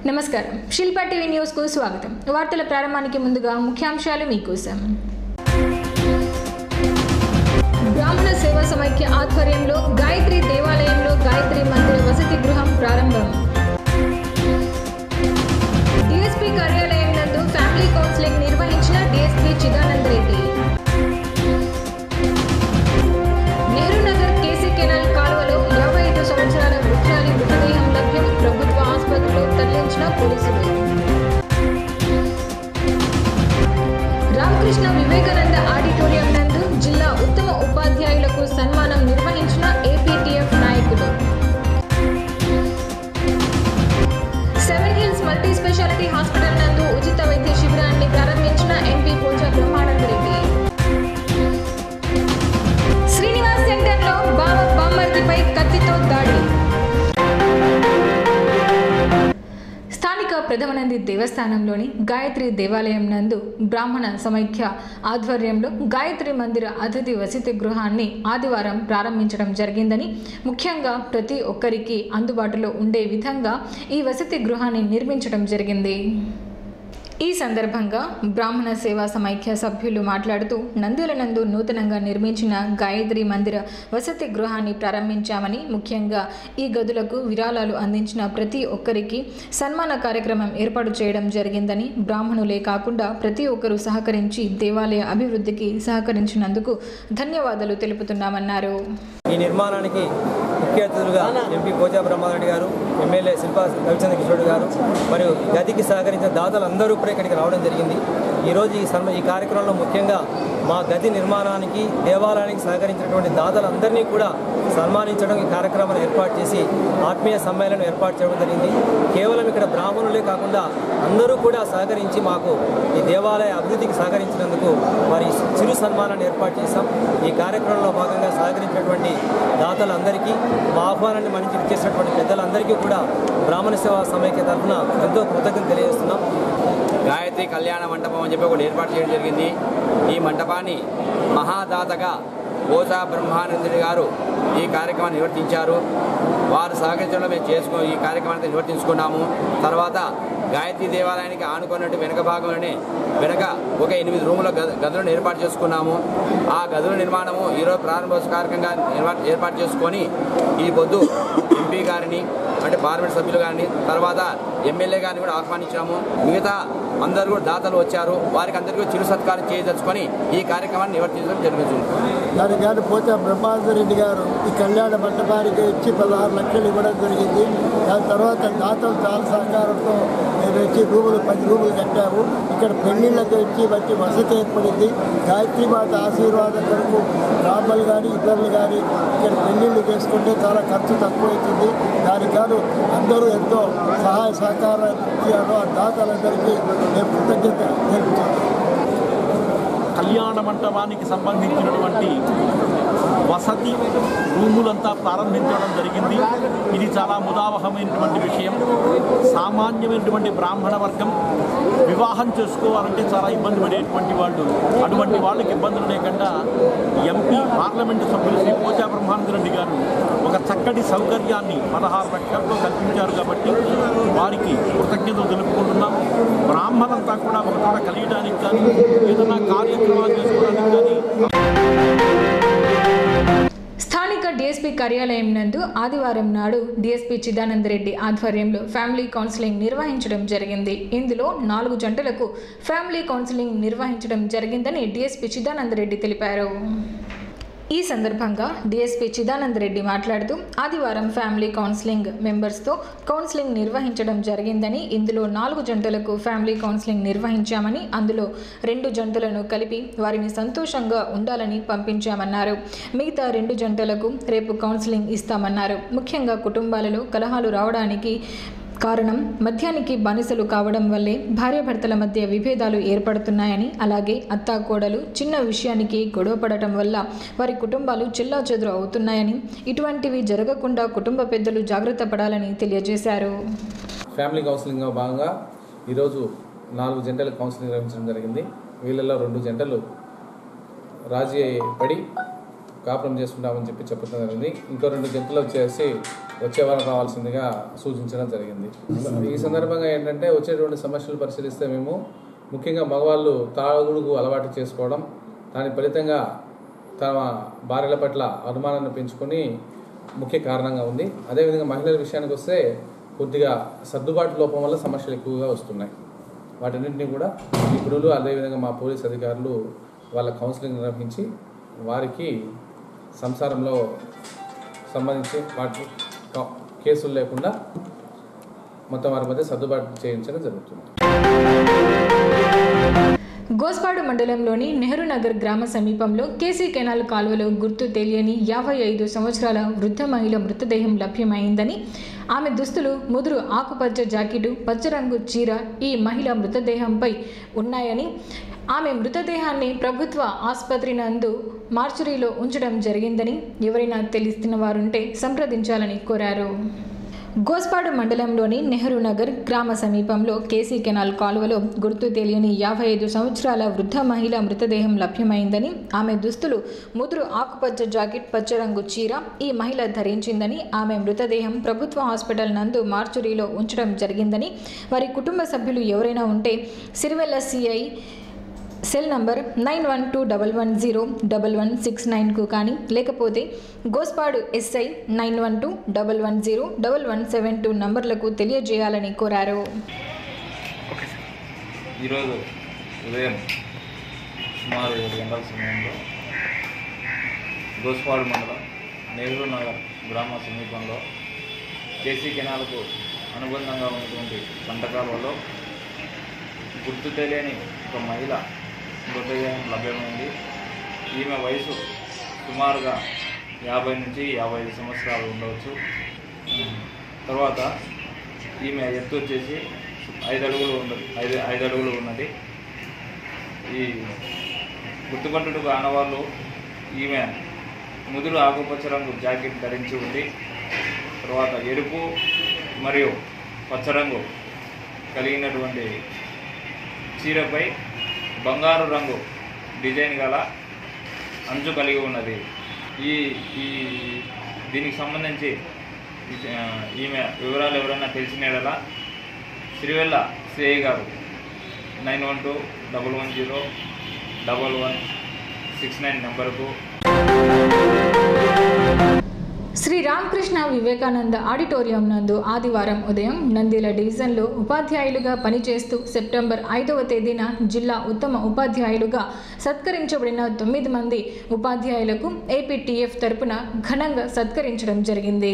నమస్కారం శిల్పా టీవీ న్యూస్కు స్వాగతం వార్తల ప్రారంభానికి ముందుగా ముఖ్యాంశాలు మీకోసం బ్రాహ్మణ సేవా సమైక్య ఆధ్వర్యంలో గాయత్రి దేవాలయంలో గాయత్రి మందిర వసతి గృహం ప్రారంభం డిఎస్పీ కార్యాలయం నందు ఫ్యామిలీ కౌన్సిలింగ్ నిర్వహించిన DSP Chidanand Reddy Nehru Nagar KC canal కాలువలో యాభై ఐదు సంవత్సరాల వృద్ధాలి మృతదేహం లభ్యం ప్రభుత్వ ఆసుపత్రిలో తరలించిన పోలీసులు రామకృష్ణ వివేకానంద ఆడిటోరియం నందు జిల్లా ఉత్తమ ఉపాధ్యాయులకు సన్మానం నిర్వహించిన ఏపీటీఎఫ్ నాయకులు Seven Hills multi speciality hospital నందు ఉచిత వైద్య శిబిరాన్ని ప్రారంభించిన ఎంపీ పూజా బ్రహ్మానంద రెడ్డి శ్రీనివాస్ సెంటర్లో బావ బామ్మర్దిపై కత్తితో దాడి స్థానిక ప్రథమనంది దేవస్థానంలోని గాయత్రి దేవాలయం నందు బ్రాహ్మణ సమైక్య ఆధ్వర్యంలో గాయత్రి మందిర అతిథి వసతి గృహాన్ని ఆదివారం ప్రారంభించడం జరిగిందని ముఖ్యంగా ప్రతి ఒక్కరికి అందుబాటులో ఉండే విధంగా ఈ వసతి గృహాన్ని నిర్మించడం జరిగింది ఈ సందర్భంగా బ్రాహ్మణ సేవా సమైక్య సభ్యులు మాట్లాడుతూ నంద్యాల నందు నూతనంగా నిర్మించిన గాయత్రి మందిర వసతి గృహాన్ని ప్రారంభించామని ముఖ్యంగా ఈ గదులకు విరాళాలు అందించిన ప్రతి ఒక్కరికి సన్మాన కార్యక్రమం ఏర్పాటు చేయడం జరిగిందని బ్రాహ్మణులే కాకుండా ప్రతి ఒక్కరూ సహకరించి దేవాలయ అభివృద్ధికి సహకరించినందుకు ధన్యవాదాలు తెలుపుతున్నామన్నారు ఈ నిర్మాణానికి ముఖ్య అతిథులుగా ఎంపీ పోజా బ్రహ్మారెడ్డి గారు ఎమ్మెల్యే శిల్పా రవిచంద్ర కిషోర్ గారు మరియు గదికి సహకరించిన దాతలందరూ కూడా ఇక్కడికి రావడం జరిగింది ఈరోజు ఈ సన్మ ఈ కార్యక్రమంలో ముఖ్యంగా మా గది నిర్మాణానికి దేవాలయానికి సహకరించినటువంటి దాతలందరినీ కూడా సన్మానించడం ఈ కార్యక్రమాన్ని ఏర్పాటు చేసి ఆత్మీయ సమ్మేళనం ఏర్పాటు చేయడం జరిగింది కేవలం ఇక్కడ బ్రాహ్మణులే కాకుండా అందరూ కూడా సహకరించి మాకు ఈ దేవాలయ అభివృద్ధికి సహకరించినందుకు వారి చిరు సన్మానాన్ని ఏర్పాటు చేశాం ఈ కార్యక్రమంలో భాగంగా సహకరించినటువంటి దాతలందరికీ మా ఆహ్వానాన్ని మన్నించి ఇచ్చేసినటువంటి పెద్దలందరికీ కూడా బ్రాహ్మణ సేవా సమైక్య తరఫున ఎంతో కృతజ్ఞత తెలియజేస్తున్నాం గాయత్రి కళ్యాణ మంటపం అని చెప్పి ఒకటి ఏర్పాటు చేయడం జరిగింది ఈ మంటపాన్ని మహాదాతగా ఓసా బ్రహ్మానందుడి గారు ఈ కార్యక్రమాన్ని నిర్వర్తించారు వారు సహకరించడంలో మేము చేసుకో ఈ కార్యక్రమాన్ని నిర్వర్తించుకున్నాము తర్వాత గాయత్రి దేవాలయానికి ఆనుకున్నట్టు వెనక భాగంలోనే వెనక ఒక ఎనిమిది రూముల గద- గదులను ఏర్పాటు చేసుకున్నాము ఆ గదుల నిర్మాణము ఈరోజు ప్రారంభోత్సవ కార్యక్రమంగా నిర్వా- ఏర్పాటు చేసుకొని ఈ పొద్దు ఎంపీ గారిని అంటే పార్లమెంట్ సభ్యులు గారిని తర్వాత ఎమ్మెల్యే గారిని కూడా ఆహ్వానించాము మిగతా అందరూ కూడా దాతలు వచ్చారు వారికి అందరికీ చిరు సత్కారం చేయదలుచుకొని ఈ కార్యక్రమాన్ని నిర్వర్తించడం జరుగుతుంది దాని గారు పోతే బ్రహ్మానందరెడ్డి గారు ఈ కళ్యాణ మంటపానికి ఇచ్చి పదహారు లక్షలు ఇవ్వడం జరిగింది దాని తర్వాత దాతలు చాలా సహకారంతో మేము వచ్చి రూములు పది రూములు కట్టాము ఇక్కడ పెళ్లిళ్ళకి వచ్చి మంచి వసతి ఏర్పడింది గాయత్రి మాత ఆశీర్వాదం కొరకు రామలు కానీ ఇతరులు కానీ ఇక్కడ పెళ్లిళ్ళు చేసుకుంటే చాలా ఖర్చు తక్కువ అవుతుంది దానికి గాను అందరూ ఎంతో సహాయ సహకారం ఇచ్చారు ఆ దాతలందరికీ మేము కృతజ్ఞత తెలుపుతున్నాం కళ్యాణ మంటపానికి సంబంధించినటువంటి వసతి రూములంతా ప్రారంభించడం జరిగింది ఇది చాలా ముదావహమైనటువంటి విషయం సామాన్యమైనటువంటి బ్రాహ్మణ వర్గం వివాహం చేసుకోవాలంటే చాలా ఇబ్బంది పడేటువంటి వాళ్ళు అటువంటి వాళ్ళకి ఇబ్బందులు లేకుండా ఎంపీ పార్లమెంటు సభ్యులు శ్రీ పోచా బ్రహ్మానందరెడ్డి గారు ఒక చక్కటి సౌకర్యాన్ని పదహారు లక్షలతో కల్పించారు కాబట్టి వారికి కృతజ్ఞతలు తెలుపుకుంటున్నాం బ్రాహ్మణంతా కూడా ఒక చోట కలియడానికి కానీ ఏదైనా కార్యక్రమాలు చేసుకోవడానికి కానీ స్థానిక డీఎస్పీ కార్యాలయం నందు ఆదివారం నాడు డీఎస్పీ చిదానంద రెడ్డి ఆధ్వర్యంలో ఫ్యామిలీ కౌన్సిలింగ్ నిర్వహించడం జరిగింది ఇందులో నాలుగు జంటలకు ఫ్యామిలీ కౌన్సిలింగ్ నిర్వహించడం జరిగిందని డీఎస్పీ చిదానంద రెడ్డి తెలిపారు ఈ సందర్భంగా డీఎస్పీ చిదానంద రెడ్డి మాట్లాడుతూ ఆదివారం ఫ్యామిలీ కౌన్సిలింగ్ మెంబర్స్తో కౌన్సిలింగ్ నిర్వహించడం జరిగిందని ఇందులో నాలుగు జంటలకు ఫ్యామిలీ కౌన్సిలింగ్ నిర్వహించామని అందులో రెండు జంటలను కలిపి వారిని సంతోషంగా ఉండాలని పంపించామన్నారు మిగతా రెండు జంటలకు రేపు కౌన్సిలింగ్ ఇస్తామన్నారు ముఖ్యంగా కుటుంబాలలో కలహాలు రావడానికి కారణం మద్యానికి బానిసలు కావడం వల్లే భార్యాభర్తల మధ్య విభేదాలు ఏర్పడుతున్నాయని అలాగే అత్తాకోడలు చిన్న విషయానికి గొడవపడటం వల్ల వారి కుటుంబాలు చెల్లాచెదురు అవుతున్నాయని ఇటువంటివి జరగకుండా కుటుంబ పెద్దలు జాగ్రత్త పడాలని తెలియజేశారు ఫ్యామిలీ కౌన్సిలింగ్లో భాగంగా ఈరోజు నాలుగు జంటలు కౌన్సిలింగ్ నిర్వహించడం జరిగింది వీళ్ళలో రెండు జంటలు రాజీ పడి కాపురం చేసుకుంటామని చెప్పి చెప్పడం జరిగింది ఇంకో రెండు జంతువులు వచ్చేసి వచ్చే వారం రావాల్సిందిగా సూచించడం జరిగింది ఈ సందర్భంగా ఏంటంటే వచ్చేటువంటి సమస్యలు పరిశీలిస్తే మేము ముఖ్యంగా మగవాళ్ళు తాగుడుకు అలవాటు చేసుకోవడం దాని ఫలితంగా తమ భార్యల పట్ల అనుమానాన్ని పెంచుకొని ముఖ్య కారణంగా ఉంది అదేవిధంగా మహిళల విషయానికి వస్తే కొద్దిగా సర్దుబాటు లోపం వల్ల సమస్యలు ఎక్కువగా వస్తున్నాయి వాటన్నింటినీ కూడా నిపుణులు అదేవిధంగా మా పోలీస్ అధికారులు వాళ్ళ కౌన్సిలింగ్ నిర్వహించి వారికి సంసారంలో సంబంధించి వాటి కా- కేసులు లేకుండా మొత్తం వారి మధ్య సర్దుబాటు చేయించడం జరుగుతుంది గోస్పాడు మండలంలోని నెహ్రూ నగర్ గ్రామ సమీపంలో కేసీ కెనాల్ కాలువలో గుర్తు తెలియని యాభై ఐదు సంవత్సరాల వృద్ధ మహిళ మృతదేహం లభ్యమైందని ఆమె దుస్తులు ముదురు ఆకుపచ్చ జాకెటు పచ్చరంగు చీర ఈ మహిళ మృతదేహంపై ఉన్నాయని ఆమె మృతదేహాన్ని ప్రభుత్వ ఆసుపత్రి నందు మార్చురీలో ఉంచడం జరిగిందని ఎవరైనా తెలిసిన వారుంటే సంప్రదించాలని కోరారు గోస్పాడు మండలంలోని నెహ్రూ నగర్ గ్రామ సమీపంలో కేసీ కెనాల్ కాలువలో గుర్తు తెలియని యాభై ఐదు సంవత్సరాల వృద్ధ మహిళ మృతదేహం లభ్యమైందని ఆమె దుస్తులు ముదురు ఆకుపచ్చ జాకెట్ పచ్చరంగు చీర ఈ మహిళ ధరించిందని ఆమె మృతదేహం ప్రభుత్వ హాస్పిటల్ నందు మార్చురీలో ఉంచడం జరిగిందని వారి కుటుంబ సభ్యులు ఎవరైనా ఉంటే Sirivella CI cell number nine one two double one zero double one six నైన్కు కానీ లేకపోతే Gospadu SI nine one two double one zero double one seven two నంబర్లకు తెలియజేయాలని కోరారు ఈరోజు ఉదయం సుమారు ఏడు గంటల సమయంలో గోస్పాడు మండలం నెహ్రూ నగర్ గ్రామ సమీపంలో కేసీ కెనాల్కు అనుబంధంగా ఉన్నటువంటి పంట కాలువలో గుర్తు తెలియని ఒక మహిళ మృతదేహం లభ్యమైంది ఈమె వయసు సుమారుగా యాభై నుంచి యాభై ఐదు సంవత్సరాలు ఉండవచ్చు ఉమ్, తర్వాత ఈమె ఎత్తు వచ్చేసి ఐదు అడుగులు ఉన్నది ఐదు ఐదు అడుగులు ఉన్నది ఈ గుర్తుపట్టుటకు ఆనవాళ్ళు ఈమె ముదురు ఆకుపచ్చ రంగు జాకెట్ ధరించి ఉంది తర్వాత ఎరుపు మరియు పచ్చ రంగు కలిగినటువంటి చీరపై బంగారు రంగు డిజైన్ గల అంచు కలిగి ఉన్నది ఈ ఈ దీనికి సంబంధించి ఆ, ఈమె వివరాలు ఎవరైనా తెలిసిన యెడల Sirivella CI garu nine one two double one zero double one six nine నెంబర్కు శ్రీ రామకృష్ణ వివేకానంద ఆడిటోరియం నందు ఆదివారం ఉదయం నంద్యాల డివిజన్లో ఉపాధ్యాయులుగా పనిచేస్తూ సెప్టెంబర్ ఐదవ తేదీన జిల్లా ఉత్తమ ఉపాధ్యాయులుగా సత్కరించబడిన తొమ్మిది మంది ఉపాధ్యాయులకు ఏపీటీఎఫ్ తరపున ఘనంగా సత్కరించడం జరిగింది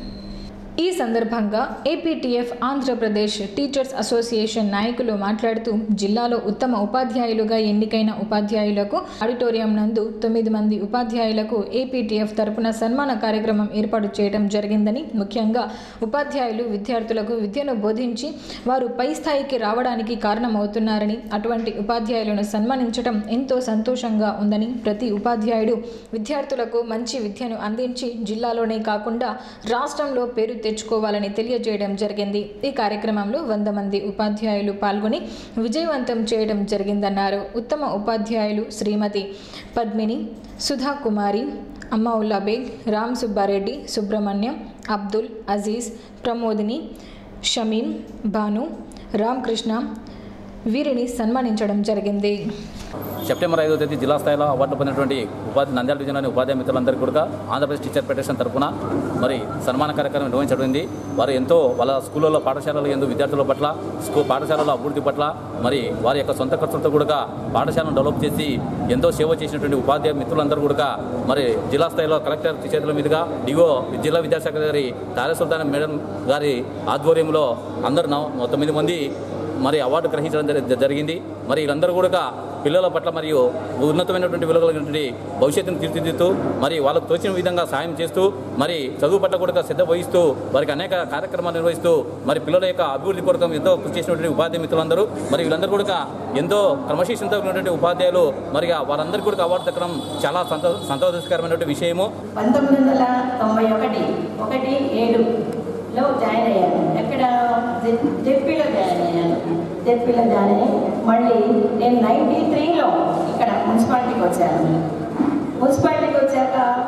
ఈ సందర్భంగా ఏపీటీఎఫ్ ఆంధ్రప్రదేశ్ టీచర్స్ అసోసియేషన్ నాయకులు మాట్లాడుతూ జిల్లాలో ఉత్తమ ఉపాధ్యాయులుగా ఎన్నికైన ఉపాధ్యాయులకు ఆడిటోరియం నందు తొమ్మిది మంది ఉపాధ్యాయులకు ఏపీటీఎఫ్ తరపున సన్మాన కార్యక్రమం ఏర్పాటు చేయడం జరిగిందని ముఖ్యంగా ఉపాధ్యాయులు విద్యార్థులకు విద్యను బోధించి వారు పై స్థాయికి రావడానికి కారణమవుతున్నారని అటువంటి ఉపాధ్యాయులను సన్మానించడం ఎంతో సంతోషంగా ఉందని ప్రతి ఉపాధ్యాయుడు విద్యార్థులకు మంచి విద్యను అందించి జిల్లాలోనే కాకుండా రాష్ట్రంలో పేరు తెచ్చుకోవాలని తెలియజేయడం జరిగింది ఈ కార్యక్రమంలో వంద మంది ఉపాధ్యాయులు పాల్గొని విజయవంతం చేయడం జరిగిందన్నారు ఉత్తమ ఉపాధ్యాయులు శ్రీమతి పద్మిని సుధా కుమారి అమ్మావుల్లా బేగ్ రామ్ సుబ్బారెడ్డి సుబ్రహ్మణ్యం అబ్దుల్ అజీజ్ ప్రమోదిని షమీం భాను రామకృష్ణ వీరిని సన్మానించడం జరిగింది సెప్టెంబర్ ఐదో తేదీ జిల్లా స్థాయిలో అవార్డు పొందినటువంటి ఉపాధి నంద్యాల డివిజన్లోని ఉపాధ్యాయ మిత్రులందరికీ కూడా ఆంధ్రప్రదేశ్ టీచర్ ఫెడరేషన్ తరఫున మరి సన్మాన కార్యక్రమం నిర్వహించబడింది వారు ఎంతో వాళ్ళ స్కూళ్ళలో పాఠశాలలో ఎందు విద్యార్థుల పట్ల స్కూల్ పాఠశాలల అభివృద్ధి పట్ల మరి వారి యొక్క సొంత ఖర్చులతో కూడా పాఠశాలను డెవలప్ చేసి ఎంతో సేవ చేసినటువంటి ఉపాధ్యాయ మిత్రులందరూ కూడా మరి జిల్లా స్థాయిలో కలెక్టర్ చేతుల మీదుగా డిఓ జిల్లా విద్యాశాఖ గారి తారసుల్తాన్ మేడం గారి ఆధ్వర్యంలో అందరూ నవ- తొమ్మిది మంది మరి అవార్డు గ్రహించడం జరి- జరిగింది మరి వీళ్ళందరూ కూడా పిల్లల పట్ల మరియు ఉన్నతమైనటువంటి విలువలు కలిగినటువంటి భవిష్యత్తును తీర్చిదిద్దుతూ మరి వాళ్ళకు తోచిన విధంగా సాయం చేస్తూ మరి చదువు పట్ల కూడా శ్రద్ధ వహిస్తూ వారికి అనేక కార్యక్రమాలు నిర్వహిస్తూ మరి పిల్లల యొక్క అభివృద్ధి కొరకు ఎంతో కృషి చేసినటువంటి ఉపాధ్యాయ మిత్రులందరూ మరి వీళ్ళందరూ కూడా ఎంతో క్రమశిక్షణతో ఉన్నటువంటి ఉపాధ్యాయులు మరి వారందరికీ కూడా అవార్డు దక్కడం చాలా సంతో సంతోషకరమైనటువంటి విషయము పంతొమ్మిది వందల తొంభై ఒకటి ఒకటి ఏడులో జాయిన్ అయ్యాను ఎక్కడ జె- జెడ్పీలో జాయిన్ అయ్యాను జెడ్పీలో జాయిన్ అయ్యి మళ్ళీ నేను నైన్టీ త్రీలో ఇక్కడ మున్సిపాలిటీకి వచ్చాను మున్సిపాలిటీకి వచ్చాక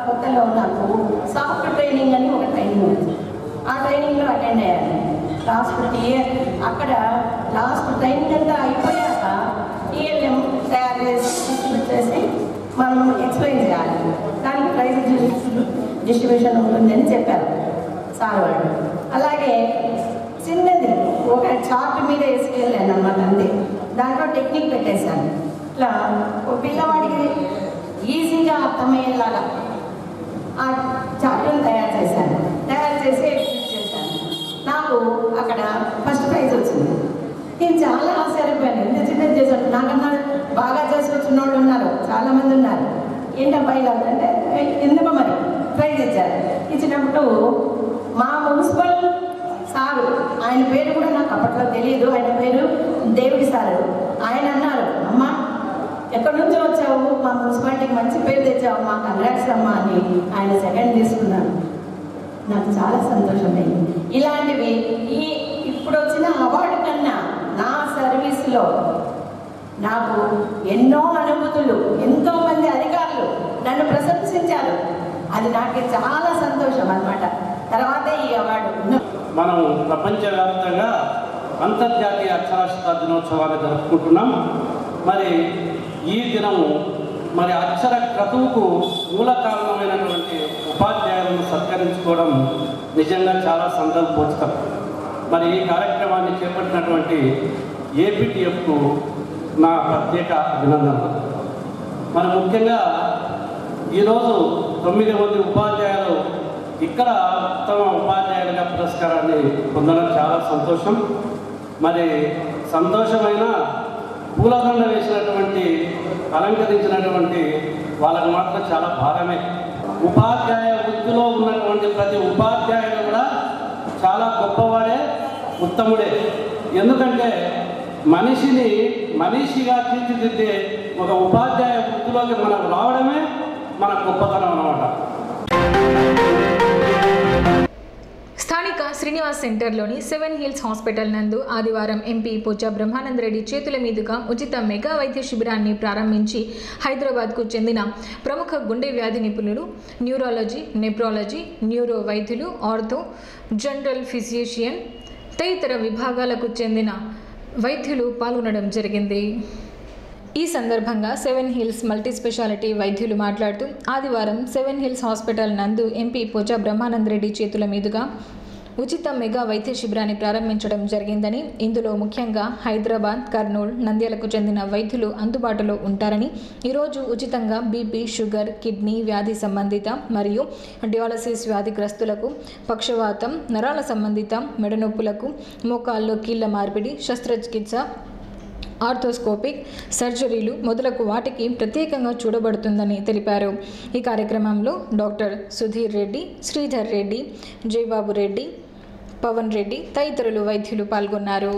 కొత్తలో నాకు సాఫ్ట్ ట్రైనింగ్ అని ఒక ట్రైనింగ్ ఉంది ఆ ట్రైనింగ్లో అటెండ్ అయ్యాను లాస్ట్ ఇయర్ అక్కడ లాస్ట్ ట్రైనింగ్ అంతా అయిపోయాక టీఎల్ఎం తయారు చేసి చేసి మనం ఎక్స్ప్లెయిన్ చేయాలి దానికి ప్రైజ్ డిస్ట్రిబ్యూషన్ ఉంటుందని చెప్పారు సార్ వాళ్ళు అలాగే చిన్నది ఒక చార్ట్ మీద వేసుకెళ్ళాను అన్నమాట అంతే దాంట్లో టెక్నిక్ పెట్టేశాను ఇట్లా ఒక పిల్లవాడికి ఈజీగా అర్థమయ్యేలాగా ఆ చార్టును తయారు చేశాను తయారు చేసి ఎగ్జిబిట్ చేశాను నాకు అక్కడ ఫస్ట్ ప్రైజ్ వచ్చింది నేను చాలా ఆశ్చర్యపోయాను ఎంత చిన్నది చేశాను నాకన్నా బాగా చేసి వచ్చిన వాళ్ళు ఉన్నారు చాలా మంది ఉన్నారు ఏంటబ్బా ఇలా అంటే ఎందుకు మరి ప్రైజ్ ఇచ్చారు ఇచ్చినప్పుడు మా మున్సిపల్ సారు ఆయన పేరు కూడా నాకు అప్పట్లో తెలియదు ఆయన పేరు దేవిడి సారు ఆయన అన్నారు అమ్మా ఎక్కడి నుంచి వచ్చావు మా మున్సిపాలిటీకి మంచి పేరు తెచ్చావు మా కంగ్రాట్స్ అమ్మా అని ఆయన సెకండ్ తీసుకున్నాను నాకు చాలా సంతోషమైంది ఇలాంటివి ఈ ఇప్పుడు వచ్చిన అవార్డు కన్నా నా సర్వీస్లో నాకు ఎన్నో అనుభూతులు ఎంతో మంది అధికారులు నన్ను ప్రశంసించారు అది నాకు చాలా సంతోషం అన్నమాట తర్వాతే ఈ అవార్డు మనం ప్రపంచవ్యాప్తంగా అంతర్జాతీయ అక్షరాస్యత దినోత్సవాన్ని జరుపుకుంటున్నాం మరి ఈ దినము మరి అక్షర క్రతువుకు మూల కారణమైనటువంటి ఉపాధ్యాయులను సత్కరించుకోవడం నిజంగా చాలా సందర్భోచితం మరి ఈ కార్యక్రమాన్ని చేపట్టినటువంటి ఏపీటీఎఫ్కు నా ప్రత్యేక అభినందనలు మరి ముఖ్యంగా ఈరోజు తొమ్మిది మంది ఉపాధ్యాయులు ఇక్కడ ఉత్తమ ఉపాధ్యాయులుగా పురస్కారాన్ని పొందడం చాలా సంతోషం మరి సంతోషమైన పూలదండ వేసినటువంటి అలంకరించినటువంటి వాళ్ళకి మాత్రం చాలా భారమే ఉపాధ్యాయ వృత్తిలో ఉన్నటువంటి ప్రతి ఉపాధ్యాయుడు కూడా చాలా గొప్పవాడే ఉత్తముడే ఎందుకంటే మనిషిని మనిషిగా తీర్చిదిద్దే ఒక ఉపాధ్యాయ వృత్తిలోకి మనం రావడమే మన గొప్పతనం అన్నమాట స్థానిక శ్రీనివాస్ సెంటర్లోని సెవెన్ హిల్స్ హాస్పిటల్ నందు ఆదివారం ఎంపీ పోచా బ్రహ్మానంద రెడ్డి చేతుల మీదుగా ఉచిత మెగా వైద్య శిబిరాన్ని ప్రారంభించి హైదరాబాద్కు చెందిన ప్రముఖ గుండె వ్యాధి నిపుణులు న్యూరాలజీ నెప్రాలజీ న్యూరో వైద్యులు ఆర్థో జనరల్ ఫిజిషియన్ తదితర విభాగాలకు చెందిన వైద్యులు పాల్గొనడం జరిగింది ఈ సందర్భంగా సెవెన్ హిల్స్ మల్టీ స్పెషాలిటీ వైద్యులు మాట్లాడుతూ ఆదివారం సెవెన్ హిల్స్ హాస్పిటల్ నందు ఎంపీ పోచా బ్రహ్మానంద రెడ్డి చేతుల మీదుగా ఉచిత మెగా వైద్య శిబిరాన్ని ప్రారంభించడం జరిగిందని ఇందులో ముఖ్యంగా హైదరాబాద్ కర్నూలు నంద్యాలకు చెందిన వైద్యులు అందుబాటులో ఉంటారని ఈరోజు ఉచితంగా బీపీ షుగర్ కిడ్నీ వ్యాధి సంబంధిత మరియు డయాలసిస్ వ్యాధిగ్రస్తులకు పక్షవాతం నరాల సంబంధిత మెడనొప్పులకు మోకాల్లో కీళ్ల మార్పిడి శస్త్రచికిత్స ఆర్థోస్కోపిక్ సర్జరీలు మొదలగు వాటికి ప్రత్యేకంగా చూడబడుతుందని తెలిపారు ఈ కార్యక్రమంలో డాక్టర్ సుధీర్ రెడ్డి శ్రీధర్ రెడ్డి జయబాబు రెడ్డి పవన్ రెడ్డి తదితరులు వైద్యులు పాల్గొన్నారు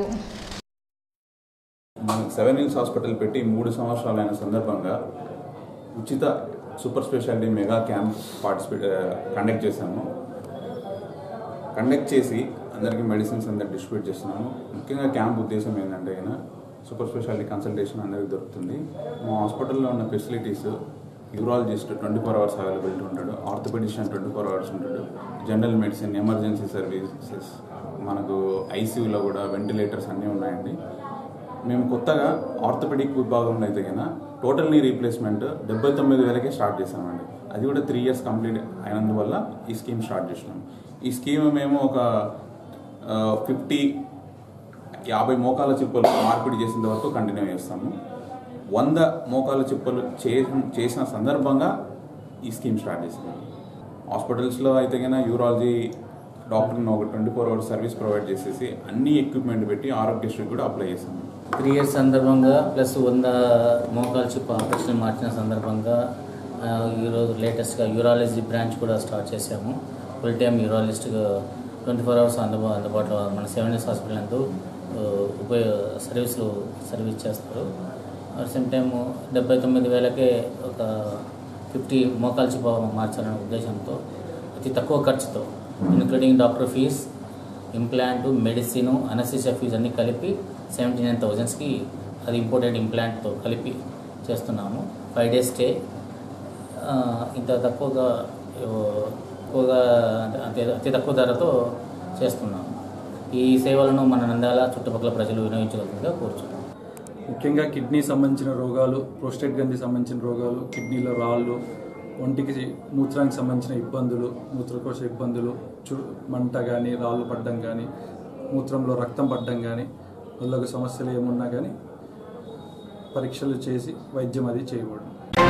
మనకు సెవెన్ హిల్స్ హాస్పిటల్ పెట్టి మూడు సంవత్సరాలైన సందర్భంగా ఉచిత super speciality mega camp participate conduct చేశాము కండక్ట్ చేసి అందరికీ మెడిసిన్స్ అందరు డిస్ట్రిబ్యూట్ చేస్తున్నాము ముఖ్యంగా క్యాంప్ ఉద్దేశం ఏంటంటే అయినా సూపర్ స్పెషాలిటీ కన్సల్టేషన్ అందరికి దొరుకుతుంది మా హాస్పిటల్లో ఉన్న facilities urologist twenty four hours availability ఉంటాడు ఆర్థోపెడిషియన్ ట్వంటీ ఫోర్ అవర్స్ ఉంటాడు జనరల్ మెడిసిన్ ఎమర్జెన్సీ సర్వీసెస్ మనకు ఐసీయూలో కూడా వెంటిలేటర్స్ అన్నీ ఉన్నాయండి మేము కొత్తగా ఆర్థోపెడిక్ విభాగంలో అయితే కన్నా టోటల్ నీ రీప్లేస్మెంట్ డెబ్బై తొమ్మిది వేలకే స్టార్ట్ చేసామండి అది కూడా త్రీ ఇయర్స్ కంప్లీట్ అయినందువల్ల ఈ స్కీమ్ స్టార్ట్ చేసినాం ఈ స్కీమ్ మేము ఒక ఫిఫ్టీ యాభై మోకాల చిప్పలు మార్పిడి చేసిన వరకు కంటిన్యూ చేస్తాము వంద మోకాల చిప్పలు చేసిన చేసిన సందర్భంగా ఈ స్కీమ్ స్టార్ట్ చేసాము హాస్పిటల్స్లో అయితే కన్నా యూరాలజీ డాక్టర్ని ఒక twenty four hours service provide చేసేసి అన్ని ఎక్విప్మెంట్ పెట్టి ఆరోగ్యశ్రీ కూడా అప్లై చేసాము త్రీ ఇయర్స్ సందర్భంగా ప్లస్ వంద మోకాలు చిప్ ఆపరేషన్ మార్చిన సందర్భంగా ఆ, ఈరోజు లేటెస్ట్గా యూరాలజీ బ్రాంచ్ కూడా స్టార్ట్ చేశాము ఫుల్ టైం యూరాలజిస్ట్గా ట్వంటీ ఫోర్ అవర్స్ అందుబా అందుబాటులో మన సెవెన్ ఇయర్స్ హాస్పిటల్ నందు ఆ, ఉపయోగ సర్వీసులు సర్వీస్ చేస్తారు అట్ సేమ్ టైము డెబ్బై తొమ్మిది వేలకే ఒక ఫిఫ్టీ మోకాలు చిప్ మార్చాలనే ఉద్దేశంతో అతి తక్కువ ఖర్చుతో including doctor fees implant medicine anaesthesia fees అన్నీ కలిపి సెవెంటీ నైన్ థౌజండ్స్కి అది ఇంపోర్టెడ్ ఇంప్లాంట్తో కలిపి చేస్తున్నాము ఫైవ్ డేస్ స్టే ఆ, ఇంత తక్కువగా ఎక్కువగా అంటే అతి అతి తక్కువ ధరతో చేస్తున్నాం ఈ సేవలను మన నంద్యాల చుట్టుపక్కల ప్రజలు వినియోగించగలుగుతుందిగా కోరుచున్నాం ముఖ్యంగా కిడ్నీ సంబంధించిన రోగాలు ప్రోస్టేట్ గ్రంథి సంబంధించిన రోగాలు కిడ్నీలో రాళ్ళు ఒంటికి మూత్రానికి సంబంధించిన ఇబ్బందులు మూత్రకోశ ఇబ్బందులు చు మంట కానీ రాళ్ళు పడడం కానీ మూత్రంలో రక్తం పడడం కానీ మొదలగు సమస్యలు ఏమున్నా కానీ పరీక్షలు చేసి వైద్యం అది చేయకూడదు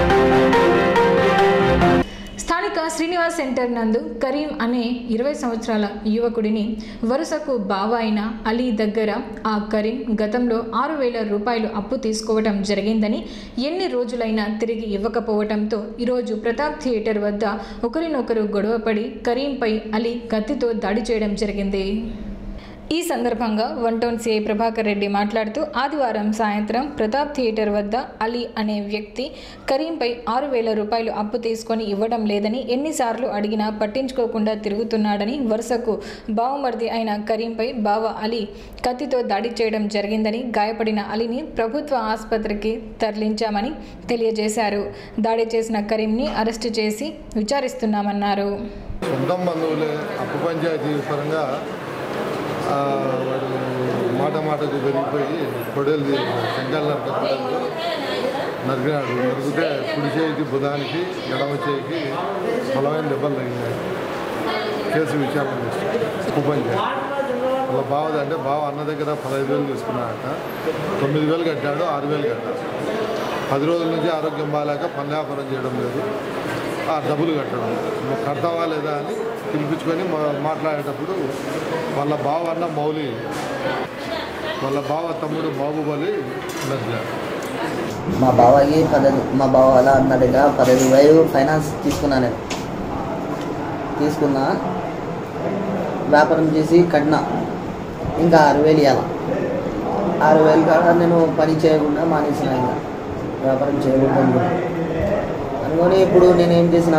స్థానిక శ్రీనివాస్ సెంటర్ నందు కరీం అనే ఇరవై సంవత్సరాల యువకుడిని వరుసకు బావ అయిన అలీ దగ్గర ఆ కరీం గతంలో ఆరు వేల రూపాయలు అప్పు తీసుకోవటం జరిగిందని ఎన్ని రోజులైనా తిరిగి ఇవ్వకపోవటంతో ఈరోజు ప్రతాప్ థియేటర్ వద్ద ఒకరినొకరు గొడవపడి కరీంపై అలీ కత్తితో దాడి చేయడం జరిగింది ఈ సందర్భంగా one town CI Prabhakar Reddy మాట్లాడుతూ ఆదివారం సాయంత్రం ప్రతాప్ థియేటర్ వద్ద అలీ అనే వ్యక్తి కరీంపై ఆరు వేల రూపాయలు అప్పు తీసుకొని ఇవ్వడం లేదని ఎన్నిసార్లు అడిగినా పట్టించుకోకుండా తిరుగుతున్నాడని వరుసకు బావమర్ది అయిన కరీంపై బావ అలీ కత్తితో దాడి చేయడం జరిగిందని గాయపడిన అలీని ప్రభుత్వ ఆసుపత్రికి తరలించామని తెలియజేశారు దాడి చేసిన కరీంని అరెస్టు చేసి విచారిస్తున్నామన్నారు సొంతం బంధువులే అప్పు పంచాయతీ పరంగా ఆ, వాడు మాట మాటకు పెరిగిపోయి కొడేలు శంకాలు నరకడంతో నరికినాడు నరికితే కుడి చేయికి బుధానికి ఎడమ చేయికి బలమైన దెబ్బలు తగినాయి కేసు విచారణ చేస్తాం అప్పు పంచాయతీ వాళ్ళ బావది అంటే బావ అన్న దగ్గర పదహైదు వేలు తీసుకున్నాడట తొమ్మిది వేలు కట్టాడు ఆరు వేలు కట్టాడు పది రోజుల నుంచి ఆరోగ్యం బాగాలేక పని వ్యాపారం చేయడం లేదు ఆ డబ్బులు కట్టడం నువ్వు కడతావా లేదా అని పిలిపించుకొని మా- మాట్లాడేటప్పుడు వాళ్ళ బావ అన్న మౌలి వాళ్ళ బావ తమ్ముడు బాబుబలి నడిచారు మా బావకి పదహైదు మా బావ వాళ్ళ అన్న దగ్గర పదహైదు వేలు ఫైనాన్స్ తీసుకున్నా నేను తీసుకున్నా వ్యాపారం చేసి కట్టినా ఇంకా ఆరు వేలు ఇవ్వాలి ఆరు వేలు కాడ నేను పని చేయకుండా మానేసిన ఇంకా వ్యాపారం చేయకుండా అనుకున్నా. అనుకొని ఇప్పుడు నేను ఏం చేసిన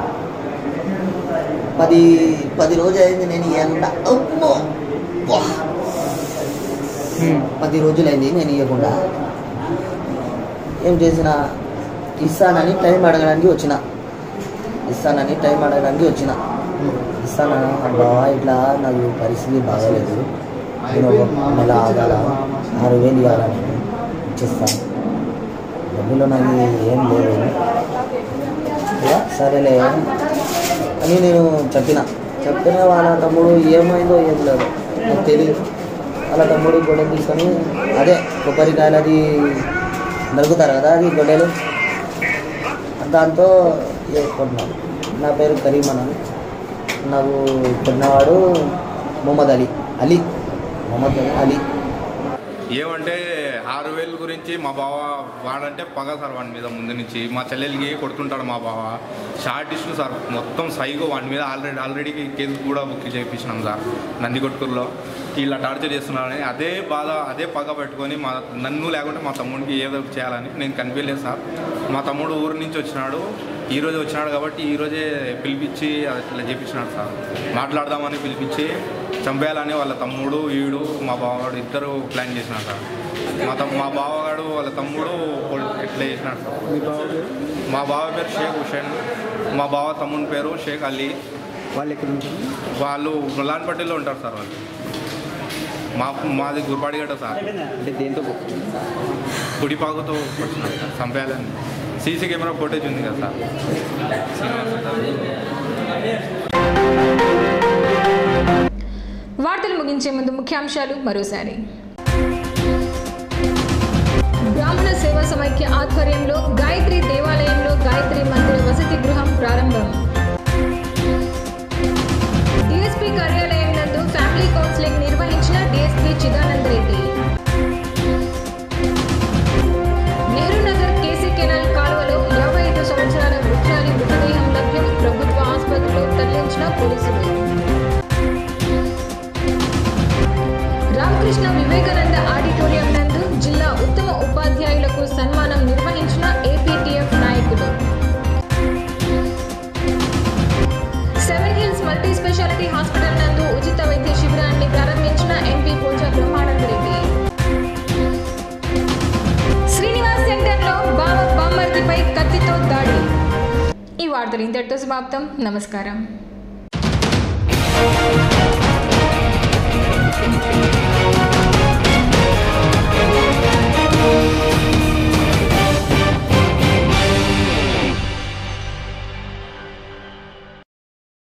పది పది రోజు అయింది నేను ఇవ్వకుండా అమ్మో! వా! పది రోజులైంది నేను ఇవ్వకుండా ఏం చేసిన ఇస్తానని టైం అడగడానికి వచ్చిన ఇస్తానని టైం అడగడానికి వచ్చిన ఇస్తానా బావా ఇట్లా నాకు పరిస్థితి బాగాలేదు నేను ఒక నెల ఆగాల ఆరు వేలు ఇవ్వాలా నేను ఇచ్చేస్తాను డబ్బులు నాకు ఏం లేదు ఇక సరేలే అని నేను చెప్పిన చెప్పిన వాళ్ళ తమ్ముడు ఏమైందో ఏం లేదు నాకు తెలియదు వాళ్ళ తమ్ముడు గొడవ తీసుకొని అదే కొబ్బరికాయలు అది నరుకుతారు కదా అది గొడ్డలు దాంతో కొట్టినాడు నా పేరు కరీం అని నాకు కొట్టినవాడు మొహమ్మద్ అలీ అలీ మొహమ్మద్ అలీ ఏమంటే ఆరు వేలు గురించి మా బావ వాడంటే పగ సార్ వాడి మీద ముందు నుంచి మా చెల్లెలకి కొడుతుంటాడు మా బావ షార్ట్ ఇష్యూ సార్ మొత్తం సైగో వాడి మీద ఆల్రెడీ ఆల్రెడీ కేసు కూడా బుక్ చేయించినాం సార్ నందికొట్కూరులో ఇలా టార్చర్ చేస్తున్నారని అదే బాధ అదే పగ పెట్టుకొని మా నన్ను లేకుంటే మా తమ్ముడికి ఏదో ఒకటి చేయాలని నేను కనిపించలేదు సార్ మా తమ్ముడు ఊరి నుంచి వచ్చినాడు ఈ రోజు వచ్చినాడు కాబట్టి ఈ రోజే పిలిపించి అట్లా చేపించినాడు సార్ మాట్లాడదామని పిలిపించి చంపేయాలని వాళ్ళ తమ్ముడు ఈడు మా బావగాడు ఇద్దరు ప్లాన్ చేసినాడు సార్ మా తమ్ మా బావగాడు వాళ్ళ తమ్ముడు పొల్- ఇట్లా చేసినాడు సార్ మా బావ పేరు షేక్ హుషేన్ మా బావ తమ్ముని పేరు షేక్ అలీ వాళ్ళు ఎక్కడ వాళ్ళు ములాన్పట్టిలో ఉంటారు సార్ వాళ్ళు మా మాది గుర్పాడిగడ్డ సార్ అంటే దేంతో కుడిపాకుతో వచ్చినారు సార్ చంపేయాలని సీసీ కెమెరా ఫోటేజ్ ఉంది కదా సార్ వార్తలు ముగించే ముందు ముఖ్యాంశాలు మరోసారి బ్రాహ్మణ సేవా సమైక్య ఆధ్వర్యంలో గాయత్రి దేవాలయంలో గాయత్రి మందిర వసతి గృహం ప్రారంభం డిఎస్పీ కార్యాలయం నందు ఫ్యామిలీ కౌన్సిలింగ్ నిర్వహించిన DSP Chidanand Reddy Nehru Nagar KC canal కాలువలో యాభై ఐదు సంవత్సరాల వృక్షాలి మృతదేహం లభ్యం ప్రభుత్వ ఆసుపత్రిలో తరలించిన పోలీసులు రామకృష్ణ వివేకానంద ఆడిటోరియం నందు జిల్లా ఉత్తమ ఉపాధ్యాయులకు సన్మానం నిర్వహించిన ఏపీటీఎఫ్ నాయకులు Seven Hills multi speciality hospital నందు ఉచిత వైద్య శిబిరాన్ని ప్రారంభించిన ఎంపీ పోచా బ్రహ్మానందరెడ్డి శ్రీనివాస్ సెంటర్లో బావ బామ్మర్దిపై కత్తితో దాడి ఈ వార్త వార్తలు ఇంతటితో సమాప్తం నమస్కారం